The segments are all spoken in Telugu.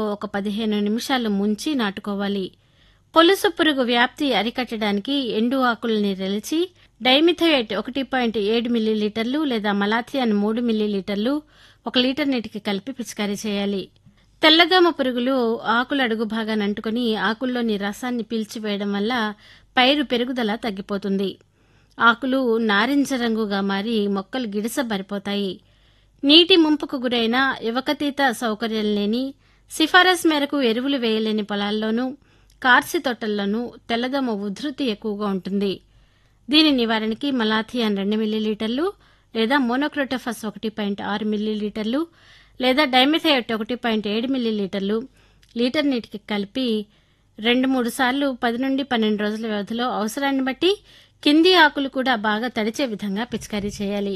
ఒక పదిహేను నిమిషాలు ముంచి నాటుకోవాలి పొలుసు పురుగు వ్యాప్తి అరికట్టడానికి ఎండు ఆకుల్ని రెలిచి డైమిథోయేట్ ఒకటి పాయింట్ ఏడు మిల్లీలీటర్లు లేదా మలాథియాన్ మూడు మిల్లీలీటర్లు ఒక లీటర్ నీటికి కలిపి పిచికారీ చేయాలి తెల్లదోమ పురుగులు ఆకుల అడుగు భాగాన్ని అంటుకుని ఆకుల్లోని రసాన్ని పీల్చివేయడం వల్ల పైరు పెరుగుదల తగ్గిపోతుంది ఆకులు నారింజ రంగుగా మారి మొక్కలు గిడసబరిపోతాయి నీటి ముంపుకు గురైన యువకతీత సౌకర్యం లేని సిఫారసు మేరకు ఎరువులు వేయలేని పొలాల్లోనూ కార్సి తోటల్లోనూ తెల్లదోమ ఉధృతి ఎక్కువగా ఉంటుంది దీని నివారణకి మలాథియాన్ రెండు మిల్లీలీటర్లు లేదా మోనోక్రోటోఫస్ ఒకటి పాయింట్ ఆరు మిల్లీలీటర్లు లేదా డైమిథైట్ ఒకటి పాయింట్ ఏడు మిల్లీలీటర్లు లీటర్ నీటికి కలిపి రెండు మూడు సార్లు పది నుండి పన్నెండు రోజుల వ్యవధిలో అవసరాన్ని బట్టి కింది ఆకులు కూడా బాగా తడిచే విధంగా పిచికారీ చేయాలి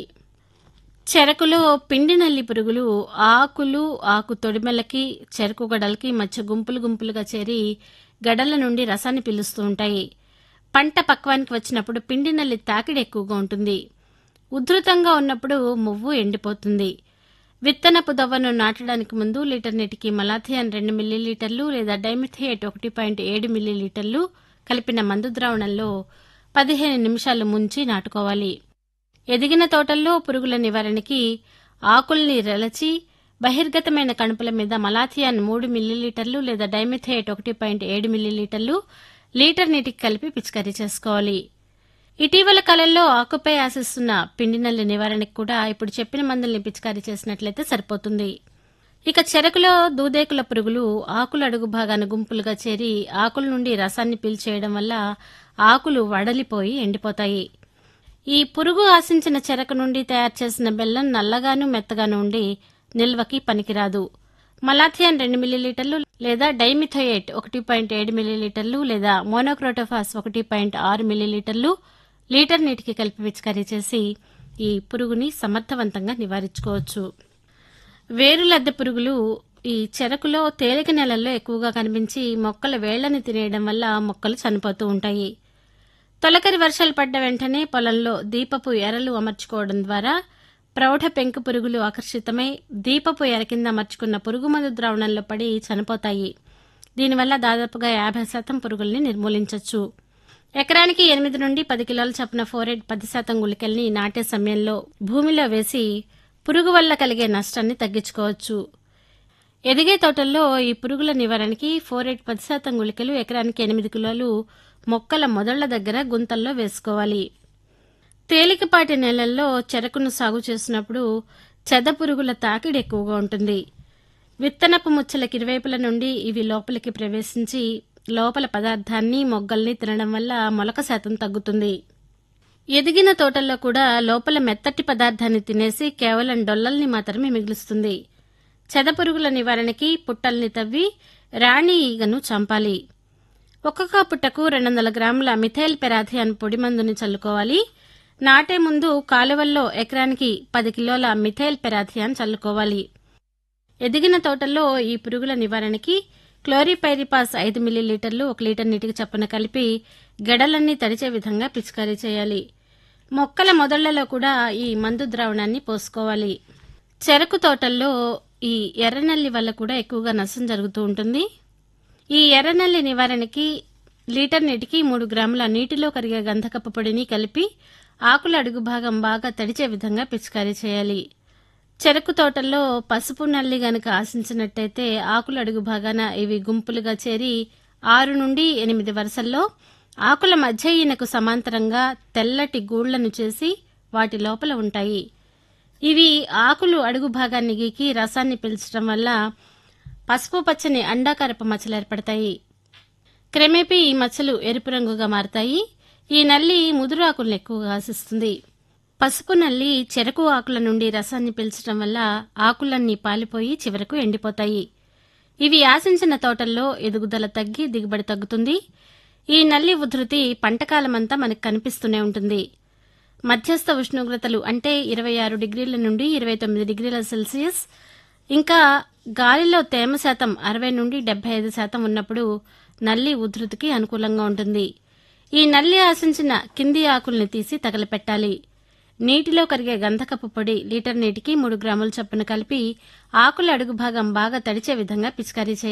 చెరకులో పిండి నల్లి పురుగులు ఆకులు ఆకు తొడిమెలకి చెరకు గడలకి మధ్య గుంపులు గుంపులుగా చేరి గడల నుండి రసాన్ని పీలుస్తూ ఉంటాయి పంట పక్వానికి వచ్చినప్పుడు పిండి నల్లి తాకిడి ఎక్కువగా ఉంటుంది ఉధృతంగా ఉన్నప్పుడు మువ్వు ఎండిపోతుంది విత్తనపు దవ్వను నాటడానికి ముందు లీటర్ నీటికి మలాథియాన్ రెండు మిల్లీలీటర్లు లేదా డైమిథియేట్ ఒకటి పాయింట్ ఏడు మిల్లీలీటర్లు కలిపిన మందు ద్రావణంలో పదిహేను నిమిషాలు ముంచి నాటుకోవాలి ఎదిగిన తోటల్లో పురుగుల నివారణకి ఆకుల్ని రెలచి బహిర్గతమైన కణుపుల మీద మలాథియాన్ మూడు మిల్లీలీటర్లు లేదా డైమిథేట్ ఒకటి పాయింట్ ఏడు మిల్లీలీటర్లు లీటర్ నీటికి కలిపి పిచికారీ చేసుకోవాలి ఇటీవల కాలంలో ఆకుపై ఆశిస్తున్న పిండి నల్లి నివారణకు కూడా ఇప్పుడు చెప్పిన మందుల్ని పిచికారీ చేసినట్లయితే సరిపోతుంది ఇక చెరకులో దూదేకుల పురుగులు ఆకుల అడుగు భాగాన గుంపులుగా చేరి ఆకుల నుండి రసాన్ని పీల్చేయడం వల్ల ఆకులు వడలిపోయి ఎండిపోతాయి ఈ పురుగు ఆశించిన చెరకు నుండి తయారు చేసిన బెల్లం నల్లగాను మెత్తగాను ఉండి నిల్వకి పనికిరాదు మలాథియాన్ రెండు మిల్లీలీటర్లు లేదా డైమిథోయేట్ ఒకటి పాయింట్ ఏడు మిల్లీలీటర్లు లేదా మోనోక్రోటోఫాస్ ఒకటి పాయింట్ ఆరు మిల్లీలీటర్లు లీటర్ నీటికి కలిపి పిచికారీ చేసి ఈ పురుగుని సమర్థవంతంగా నివారించుకోవచ్చు వేరు లద్దె పురుగులు ఈ చెరకులో తేలిక నెలల్లో ఎక్కువగా కనిపించి మొక్కల వేళ్లని తినేయడం వల్ల మొక్కలు చనిపోతూ ఉంటాయి తొలకరి వర్షాలు పడ్డ వెంటనే పొలంలో దీపపు ఎరలు అమర్చుకోవడం ద్వారా ప్రౌఢ పెంకు పురుగులు ఆకర్షితమై దీపపు ఎర కింద అమర్చుకున్న పురుగు మందు ద్రావణంలో పడి చనిపోతాయి దీనివల్ల దాదాపుగా యాభై శాతం పురుగుల్ని నిర్మూలించవచ్చు ఎకరానికి ఎనిమిది నుండి పది కిలోల చొప్పున ఫోరెట్ పది శాతం గుళికల్ని నాటే సమయంలో భూమిలో వేసి పురుగు వల్ల కలిగే నష్టాన్ని తగ్గించుకోవచ్చు ఎదిగే తోటల్లో ఈ పురుగుల నివారణకి ఫోరెట్ పది శాతం గుళికలు ఎకరానికి ఎనిమిది కిలోలు మొక్కల మొదళ్ల దగ్గర గుంతల్లో వేసుకోవాలి తేలికపాటి నేలల్లో చెరకును సాగు చేసినప్పుడు చెద పురుగుల తాకిడి ఎక్కువగా ఉంటుంది విత్తనపు ముచ్చలకి ఇరువైపుల నుండి ఇవి లోపలికి ప్రవేశించి లోపల పదార్థాన్ని మొగ్గల్ని తినడం వల్ల మొలక శాతం తగ్గుతుంది ఎదిగిన తోటల్లో కూడా లోపల మెత్తటి పదార్థాన్ని తినేసి కేవలం డొల్లల్ని మాత్రమే మిగులుస్తుంది చెదపురుగుల నివారణకి పుట్టల్ని తవ్వి రాణి ఈగను చంపాలి ఒక్కొక్క పుట్టకు రెండు వందల గ్రాముల మిథైల్ పెరాథియాన్ పొడి మందుని చల్లుకోవాలి నాటే ముందు కాలువల్లో ఎకరానికి పది కిలోల మిథైల్ పెరాథియాన్ చల్లుకోవాలి ఎదిగిన తోటల్లో ఈ పురుగుల నివారణకి క్లోరిపైరిపాస్ ఐదు మిల్లీలీటర్లు ఒక లీటర్ నీటికి చప్పున కలిపి గెడలన్నీ తడిచే విధంగా పిచికారీ చేయాలి మొక్కల మొదళ్లలో కూడా ఈ మందు ద్రావణాన్ని పోసుకోవాలి చెరకు తోటల్లో ఈ ఎర్రనల్లి వల్ల కూడా ఎక్కువగా నష్టం జరుగుతూ ఉంటుంది ఈ ఎర్రనల్లి నివారణకి లీటర్ నీటికి మూడు గ్రాముల నీటిలో కరిగే గంధకపు పొడిని కలిపి ఆకుల అడుగు భాగం బాగా తడిచే విధంగా పిచికారీ చేయాలి చెరకు తోటల్లో పసుపు నల్లి గనక ఆశించినట్టయితే ఆకుల అడుగు భాగాన ఇవి గుంపులుగా చేరి ఆరు నుండి ఎనిమిది వరుసల్లో ఆకుల మధ్య ఈయనకు సమాంతరంగా తెల్లటి గూళ్లను చేసి వాటి లోపల ఉంటాయి ఇవి ఆకులు అడుగు భాగాన్ని గీకి రసాన్ని పీల్చడం వల్ల పసుపు పచ్చని అండాకారపు మచ్చలు ఏర్పడతాయి క్రమేపీ ఈ మచ్చలు ఎరుపు రంగుగా మారతాయి ఈ నల్లి ముదురు ఆకులను ఎక్కువగా ఆశిస్తుంది పసుపు నల్లి చెరకు ఆకుల నుండి రసాన్ని పీల్చడం వల్ల ఆకులన్నీ పాలిపోయి చివరకు ఎండిపోతాయి ఇవి ఆశించిన తోటల్లో ఎదుగుదల తగ్గి దిగుబడి తగ్గుతుంది ఈ నల్లి ఉధృతి పంటకాలమంతా మనకు కనిపిస్తూనే ఉంటుంది మధ్యస్థ ఉష్ణోగ్రతలు అంటే ఇరవై ఆరు డిగ్రీల నుండి ఇరవై తొమ్మిది డిగ్రీల సెల్సియస్ ఇంకా గాలిలో తేమ శాతం అరవై నుండి డెబ్బై ఐదు శాతం ఉన్నప్పుడు నల్లి ఉధృతికి అనుకూలంగా ఉంటుంది ఈ నల్లి ఆశించిన కింది ఆకుల్ని తీసి తగలపెట్టాలి నీటిలో కరిగే గంధకపు పొడి లీటర్ నీటికి మూడు గ్రాముల చొప్పున కలిపి ఆకుల అడుగు భాగం బాగా తడిచే విధంగా పిచికారీ చేయాలి